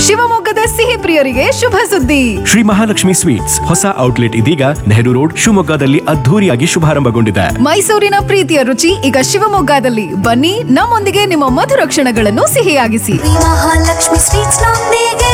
ಶಿವಮೊಗ್ಗದ ಸಿಹಿ ಪ್ರಿಯರಿಗೆ ಶುಭ ಸುದ್ದಿ ಶ್ರೀ ಮಹಾಲಕ್ಷ್ಮಿ ಸ್ವೀಟ್ಸ್ ಹೊಸ ಔಟ್ಲೆಟ್ ಇದೀಗ ನೆಹರು ರೋಡ್ ಶಿವಮೊಗ್ಗದಲ್ಲಿ ಅದ್ಧೂರಿಯಾಗಿ ಶುಭಾರಂಭಗೊಂಡಿದೆ ಮೈಸೂರಿನ ಪ್ರೀತಿಯ ರುಚಿ ಈಗ ಶಿವಮೊಗ್ಗದಲ್ಲಿ ಬನ್ನಿ ನಮ್ಮೊಂದಿಗೆ ನಿಮ್ಮ ಮಧುರ ಕ್ಷಣಗಳನ್ನು ಸಿಹಿಯಾಗಿಸಿ ಮಹಾಲಕ್ಷ್ಮಿ ಸ್ವೀಟ್ಸ್ ನೊಂದಿಗೆ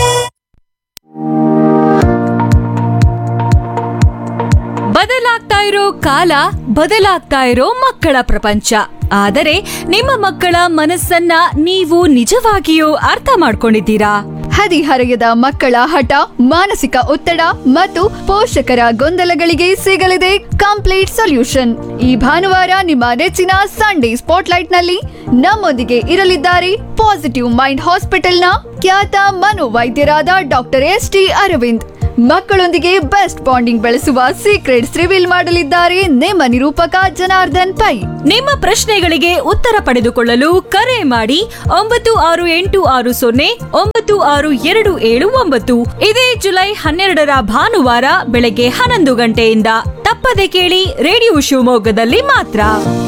ಬದಲಾಗ್ತಾ ಇರೋ ಕಾಲ ಬದಲಾಗ್ತಾ ಇರೋ ಮಕ್ಕಳ ಪ್ರಪಂಚ ಆದರೆ ನಿಮ್ಮ ಮಕ್ಕಳ ಮನಸ್ಸನ್ನ ನೀವು ನಿಜವಾಗಿಯೂ ಅರ್ಥ ಮಾಡ್ಕೊಂಡಿದ್ದೀರಾ ಹದಿಹರೆಯದ ಮಕ್ಕಳ ಹಠ ಮಾನಸಿಕ ಒತ್ತಡ ಮತ್ತು ಪೋಷಕರ ಗೊಂದಲಗಳಿಗೆ ಸಿಗಲಿದೆ ಕಂಪ್ಲೀಟ್ ಸೊಲ್ಯೂಷನ್ ಈ ಭಾನುವಾರ ನಿಮ್ಮ ನೆಚ್ಚಿನ ಸಂಡೇ ಸ್ಪಾಟ್ಲೈಟ್ ನಲ್ಲಿ ನಮ್ಮೊಂದಿಗೆ ಇರಲಿದ್ದಾರೆ ಪಾಸಿಟಿವ್ ಮೈಂಡ್ ಹಾಸ್ಪಿಟಲ್ನ ಖ್ಯಾತ ಮನೋವೈದ್ಯರಾದ ಡಾಕ್ಟರ್ ಎಸ್ ಟಿ ಅರವಿಂದ್ ಮಕ್ಕಳೊಂದಿಗೆ ಬೆಸ್ಟ್ ಬಾಂಡಿಂಗ್ ಬೆಳೆಸುವ ಸೀಕ್ರೆಟ್ಸ್ ರಿವೀಲ್ ಮಾಡಲಿದ್ದಾರೆ ನಿಮ್ಮ ನಿರೂಪಕ ಜನಾರ್ದನ್ ಪೈ ನಿಮ್ಮ ಪ್ರಶ್ನೆಗಳಿಗೆ ಉತ್ತರ ಪಡೆದುಕೊಳ್ಳಲು ಕರೆ ಮಾಡಿ ಒಂಬತ್ತು ಆರು ಎಂಟು ಆರು ಸೊನ್ನೆ ಒಂಬತ್ತು ಆರು ಎರಡು ಏಳು ಒಂಬತ್ತು ಇದೇ ಜುಲೈ ಹನ್ನೆರಡರ ಭಾನುವಾರ ಬೆಳಗ್ಗೆ ಹನ್ನೊಂದು ಗಂಟೆಯಿಂದ ತಪ್ಪದೆ ಕೇಳಿ ರೇಡಿಯೋ ಶಿವಮೊಗ್ಗದಲ್ಲಿ ಮಾತ್ರ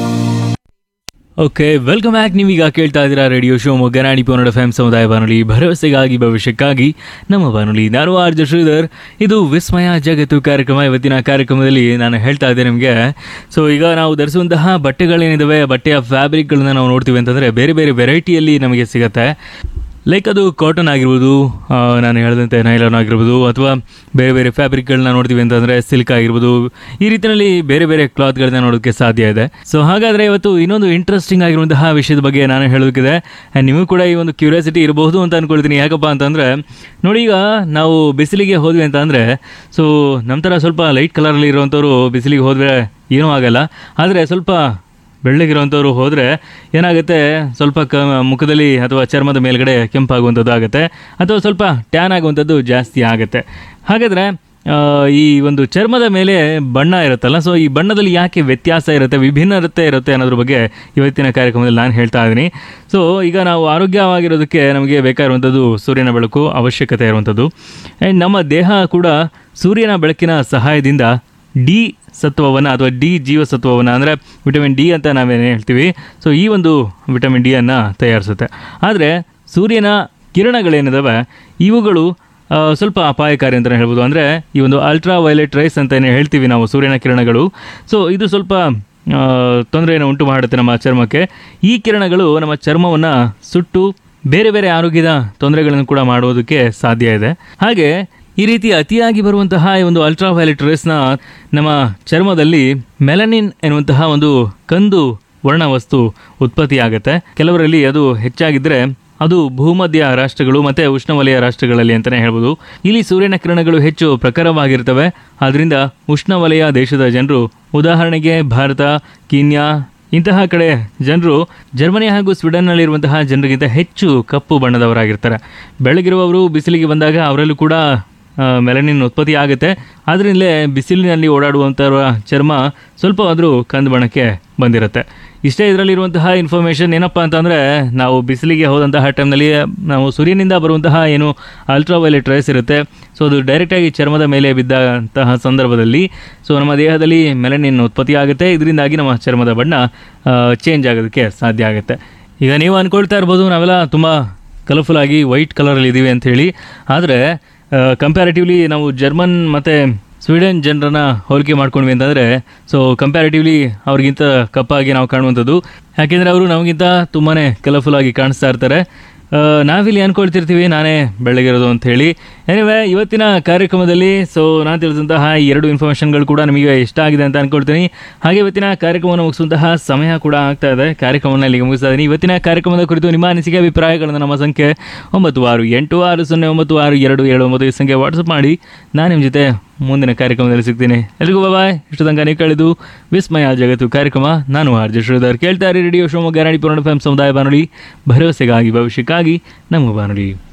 ಓಕೆ ವೆಲ್ಕಮ್ ಬ್ಯಾಕ್ ನೀವೀಗ ಕೇಳ್ತಾ ಇದ್ದೀರಾ ರೇಡಿಯೋ ಶೋ ಮೊಗ್ಗನಾಡಿ ಪೋನಡ ಫ್ಯಾಮ್ ಸಮುದಾಯ ಬಾನುಲಿ ಭರವಸೆಗಾಗಿ ಭವಿಷ್ಯಕ್ಕಾಗಿ ನಮ್ಮ ಬಾನುಲಿ ನಾನು ಆರ್ಜ ಶ್ರೀಧರ್ ಇದು ವಿಸ್ಮಯ ಜಗತ್ತು ಕಾರ್ಯಕ್ರಮ ಇವತ್ತಿನ ಕಾರ್ಯಕ್ರಮದಲ್ಲಿ ನಾನು ಹೇಳ್ತಾ ಇದ್ದೆ ನಿಮಗೆ ಸೊ ಈಗ ನಾವು ಧರಿಸುವಂತಹ ಬಟ್ಟೆಗಳೇನಿದಾವೆ ಬಟ್ಟೆಯ ಫ್ಯಾಬ್ರಿಕ್ಗಳನ್ನ ನಾವು ನೋಡ್ತೀವಿ ಅಂತಂದರೆ ಬೇರೆ ಬೇರೆ ವೆರೈಟಿಯಲ್ಲಿ ನಮಗೆ ಸಿಗುತ್ತೆ ಲೈಕ್ ಅದು ಕಾಟನ್ ಆಗಿರ್ಬೋದು ಆ, ನಾನು ಹೇಳಿದಂತೆ ನೈಲಾನ್ ಆಗಿರ್ಬೋದು ಅಥವಾ ಬೇರೆ ಬೇರೆ ಫ್ಯಾಬ್ರಿಕ್ಗಳನ್ನ ನೋಡ್ತೀವಿ ಅಂತಂದರೆ ಸಿಲ್ಕ್ ಆಗಿರ್ಬೋದು ಈ ರೀತಿಯಲ್ಲಿ ಬೇರೆ ಬೇರೆ ಕ್ಲಾತ್ಗಳನ್ನ ನೋಡೋದಕ್ಕೆ ಸಾಧ್ಯ ಇದೆ ಸೊ ಹಾಗಾದರೆ ಇವತ್ತು ಇನ್ನೊಂದು ಇಂಟ್ರೆಸ್ಟಿಂಗ್ ಆಗಿರುವಂತಹ ವಿಷಯದ ಬಗ್ಗೆ ನಾನು ಹೇಳೋದಕ್ಕಿದೆ And ನಿಮಗೂ ಕೂಡ ಈ ಒಂದು ಕ್ಯೂರಿಯಾಸಿಟಿ ಇರಬಹುದು ಅಂತ ಅನ್ಕೊಳ್ತೀನಿ ಯಾಕಪ್ಪ ಅಂತಂದರೆ ನೋಡಿ ಈಗ ನಾವು ಬಿಸಿಲಿಗೆ ಹೋದ್ವಿ ಅಂತ ಅಂದರೆ ಸೊ ನಮ್ಮ ಥರ ಸ್ವಲ್ಪ ಲೈಟ್ ಕಲರಲ್ಲಿ ಇರುವಂಥವ್ರು ಬಿಸಿಲಿಗೆ ಹೋದರೆ ಏನೂ ಆಗಲ್ಲ ಆದರೆ ಸ್ವಲ್ಪ ಬೆಳ್ಳಗಿರುವಂಥವ್ರು ಹೋದರೆ ಏನಾಗುತ್ತೆ ಸ್ವಲ್ಪ ಕ ಮುಖದಲ್ಲಿ ಅಥವಾ ಚರ್ಮದ ಮೇಲ್ಗಡೆ ಕೆಂಪಾಗುವಂಥದ್ದು ಆಗುತ್ತೆ ಅಥವಾ ಸ್ವಲ್ಪ ಟ್ಯಾನ್ ಆಗುವಂಥದ್ದು ಜಾಸ್ತಿ ಆಗುತ್ತೆ ಹಾಗಾದರೆ ಆ, ಈ ಒಂದು ಚರ್ಮದ ಮೇಲೆ ಬಣ್ಣ ಇರುತ್ತಲ್ಲ ಸೊ ಈ ಬಣ್ಣದಲ್ಲಿ ಯಾಕೆ ವ್ಯತ್ಯಾಸ ಇರುತ್ತೆ ವಿಭಿನ್ನತೆ ಇರುತ್ತೆ ಅನ್ನೋದ್ರ ಬಗ್ಗೆ ಇವತ್ತಿನ ಕಾರ್ಯಕ್ರಮದಲ್ಲಿ ನಾನು ಹೇಳ್ತಾ ಇದ್ದೀನಿ ಸೊ ಈಗ ನಾವು ಆರೋಗ್ಯವಾಗಿರೋದಕ್ಕೆ ನಮಗೆ ಬೇಕಾಗಿರುವಂಥದ್ದು ಸೂರ್ಯನ ಬೆಳಕು ಅವಶ್ಯಕತೆ ಇರುವಂಥದ್ದು ಆ್ಯಂಡ್ ನಮ್ಮ ದೇಹ ಕೂಡ ಸೂರ್ಯನ ಬೆಳಕಿನ ಸಹಾಯದಿಂದ ಡಿ ಸತ್ವವನ್ನು ಅಥವಾ ಡಿ ಜೀವಸತ್ವವನ್ನು ಅಂದರೆ ವಿಟಮಿನ್ ಡಿ ಅಂತ ನಾವೇನು ಹೇಳ್ತೀವಿ ಸೊ ಈ ಒಂದು ವಿಟಮಿನ್ ಡಿಯನ್ನು ತಯಾರಿಸುತ್ತೆ ಆದರೆ ಸೂರ್ಯನ ಕಿರಣಗಳೇನಿದಾವೆ ಇವುಗಳು ಆ, ಸ್ವಲ್ಪ ಅಪಾಯಕಾರಿ ಅಂತಲೇ ಹೇಳ್ಬೋದು ಅಂದರೆ ಈ ಒಂದು ಅಲ್ಟ್ರಾ ವೈಲೆಟ್ ರೈಸ್ ಅಂತ ಏನು ಹೇಳ್ತೀವಿ ನಾವು ಸೂರ್ಯನ ಕಿರಣಗಳು ಸೊ ಇದು ಸ್ವಲ್ಪ ಆ, ತೊಂದರೆಯನ್ನು ಉಂಟು ಮಾಡುತ್ತೆ ನಮ್ಮ ಚರ್ಮಕ್ಕೆ ಈ ಕಿರಣಗಳು ನಮ್ಮ ಚರ್ಮವನ್ನು ಸುಟ್ಟು ಬೇರೆ ಬೇರೆ ಆರೋಗ್ಯದ ತೊಂದರೆಗಳನ್ನು ಕೂಡ ಮಾಡುವುದಕ್ಕೆ ಸಾಧ್ಯ ಇದೆ ಹಾಗೆ ಈ ರೀತಿ ಅತಿಯಾಗಿ ಬರುವಂತಹ ಈ ಒಂದು ಅಲ್ಟ್ರಾ ವೈಲೆಟ್ ರೇಸ್ನ ನಮ್ಮ ಚರ್ಮದಲ್ಲಿ ಮೆಲನಿನ್ ಎನ್ನುವಂತಹ ಒಂದು ಕಂದು ವರ್ಣವಸ್ತು ಉತ್ಪತ್ತಿಯಾಗುತ್ತೆ ಕೆಲವರಲ್ಲಿ ಅದು ಹೆಚ್ಚಾಗಿದ್ದರೆ ಅದು ಭೂಮಧ್ಯ ರಾಷ್ಟ್ರಗಳು ಮತ್ತು ಉಷ್ಣವಲಯ ರಾಷ್ಟ್ರಗಳಲ್ಲಿ ಅಂತಲೇ ಹೇಳ್ಬೋದು ಇಲ್ಲಿ ಸೂರ್ಯನ ಕಿರಣಗಳು ಹೆಚ್ಚು ಪ್ರಖರವಾಗಿರ್ತವೆ ಆದ್ದರಿಂದ ಉಷ್ಣವಲಯ ದೇಶದ ಜನರು ಉದಾಹರಣೆಗೆ ಭಾರತ ಕೀನ್ಯಾ ಇಂತಹ ಕಡೆ ಜನರು ಜರ್ಮನಿ ಹಾಗೂ ಸ್ವೀಡನ್ನಲ್ಲಿರುವಂತಹ ಜನರಿಗಿಂತ ಹೆಚ್ಚು ಕಪ್ಪು ಬಣ್ಣದವರಾಗಿರ್ತಾರೆ ಬೆಳಗಿರುವವರು ಬಿಸಿಲಿಗೆ ಬಂದಾಗ ಅವರಲ್ಲೂ ಕೂಡ ಮೆಲನಿನ್ ಉತ್ಪತ್ತಿ ಆಗುತ್ತೆ ಆದ್ದರಿಂದಲೇ ಬಿಸಿಲಿನಲ್ಲಿ ಓಡಾಡುವಂಥವ್ರ ಚರ್ಮ ಸ್ವಲ್ಪವಾದರೂ ಕಂದು ಬಣ್ಣಕ್ಕೆ ಬಂದಿರುತ್ತೆ ಇಷ್ಟೇ ಇದರಲ್ಲಿರುವಂತಹ ಇನ್ಫಾರ್ಮೇಷನ್ ಏನಪ್ಪ ಅಂತಂದರೆ ನಾವು ಬಿಸಿಲಿಗೆ ಹೋದಂತಹ ಟೈಮ್ನಲ್ಲಿ ನಾವು ಸೂರ್ಯನಿಂದ ಬರುವಂತಹ ಏನು ಅಲ್ಟ್ರಾ ವೈಲೆಟ್ ರೇಸ್ ಇರುತ್ತೆ ಸೊ ಅದು ಡೈರೆಕ್ಟಾಗಿ ಚರ್ಮದ ಮೇಲೆ ಬಿದ್ದಂತಹ ಸಂದರ್ಭದಲ್ಲಿ ಸೊ ನಮ್ಮ ದೇಹದಲ್ಲಿ ಮೆಲನಿನ್ ಉತ್ಪತ್ತಿ ಆಗುತ್ತೆ ಇದರಿಂದಾಗಿ ನಮ್ಮ ಚರ್ಮದ ಬಣ್ಣ ಚೇಂಜ್ ಆಗೋದಕ್ಕೆ ಸಾಧ್ಯ ಆಗುತ್ತೆ ಈಗ ನೀವು ಅಂದ್ಕೊಳ್ತಾ ಇರ್ಬೋದು ನಾವೆಲ್ಲ ತುಂಬ ಕಲರ್ಫುಲ್ ಆಗಿ ವೈಟ್ ಕಲರಲ್ಲಿ ಇದ್ದೀವಿ ಅಂತ ಹೇಳಿ ಆದರೆ ಕಂಪ್ಯಾರಿಟಿವ್ಲಿ ನಾವು ಜರ್ಮನ್ ಮತ್ತು ಸ್ವೀಡನ್ ಜನರನ್ನ ಹೋಲಿಕೆ ಮಾಡ್ಕೊಂಡ್ವಿ ಅಂತಂದರೆ ಸೊ ಕಂಪ್ಯಾರಿಟಿವ್ಲಿ ಅವ್ರಿಗಿಂತ ಕಪ್ಪಾಗಿ ನಾವು ಕಾಣುವಂಥದ್ದು ಯಾಕೆಂದರೆ ಅವರು ನಮಗಿಂತ ತುಂಬಾ ಕಲರ್ಫುಲ್ ಆಗಿ ಕಾಣಿಸ್ತಾ ಇರ್ತಾರೆ ಆ, ನಾವಿಲ್ಲಿ ಅನ್ಕೊಳ್ತಿರ್ತೀವಿ ನಾನೇ ಬೆಳಗಿರೋದು ಅಂತ ಹೇಳಿ ಎನಿವೆ ಇವತ್ತಿನ ಕಾರ್ಯಕ್ರಮದಲ್ಲಿ ಸೊ ನಾನು ತಿಳಿದಂತಹ ಈ ಎರಡು ಇನ್ಫಾರ್ಮೇಷನ್ಗಳು ಕೂಡ ನಿಮಗೆ ಇಷ್ಟ ಆಗಿದೆ ಅಂತ ಅನ್ಕೊಳ್ತೀನಿ ಹಾಗೆ ಇವತ್ತಿನ ಕಾರ್ಯಕ್ರಮವನ್ನು ಮುಗಿಸುವಂತಹ ಸಮಯ ಕೂಡ ಆಗ್ತಾ ಇದೆ ಕಾರ್ಯಕ್ರಮವನ್ನು ಇಲ್ಲಿಗೆ ಮುಗಿಸ್ತಾ ಇದ್ದೀನಿ ಇವತ್ತಿನ ಕಾರ್ಯಕ್ರಮದ ಕುರಿತು ನಿಮ್ಮ ಅನಿಸಿಕೆ ಅಭಿಪ್ರಾಯಗಳನ್ನು ನಮ್ಮ ಸಂಖ್ಯೆ ಒಂಬತ್ತು ಆರು ಎಂಟು ಆರು ಸೊನ್ನೆ ಒಂಬತ್ತು ಆರು ಎರಡು ಏಳು ಒಂಬತ್ತು ಈ ಸಂಖ್ಯೆ ವಾಟ್ಸಪ್ ಮಾಡಿ ನಾನು ನಿಮ್ಮ ಜೊತೆ ಮುಂದಿನ ಕಾರ್ಯಕ್ರಮದಲ್ಲಿ ಸಿಗ್ತೀನಿ ಎಲ್ರಿಗೂ ಬಾಯ್ ಇಷ್ಟು ತನಕ ನೀವು ಕಳೆದು ವಿಸ್ಮಯ ಜಗತ್ತು ಕಾರ್ಯಕ್ರಮ ನಾನು ಆರ್ ಜೆ ಶ್ರೀಧರ್ ಕೇಳ್ತಾ ಇರಿ ರೇಡಿಯೋ ಶಿವಮೊಗ್ಗ ರಾಣಿ ಪೂರ್ಣ ಫ್ಯಾಮ್ ಸಮುದಾಯ ಬಾನುಲಿ ಭರವಸೆಗಾಗಿ ಭವಿಷ್ಯಕ್ಕಾಗಿ ನಮ್ಮ ಬಾನುಲಿ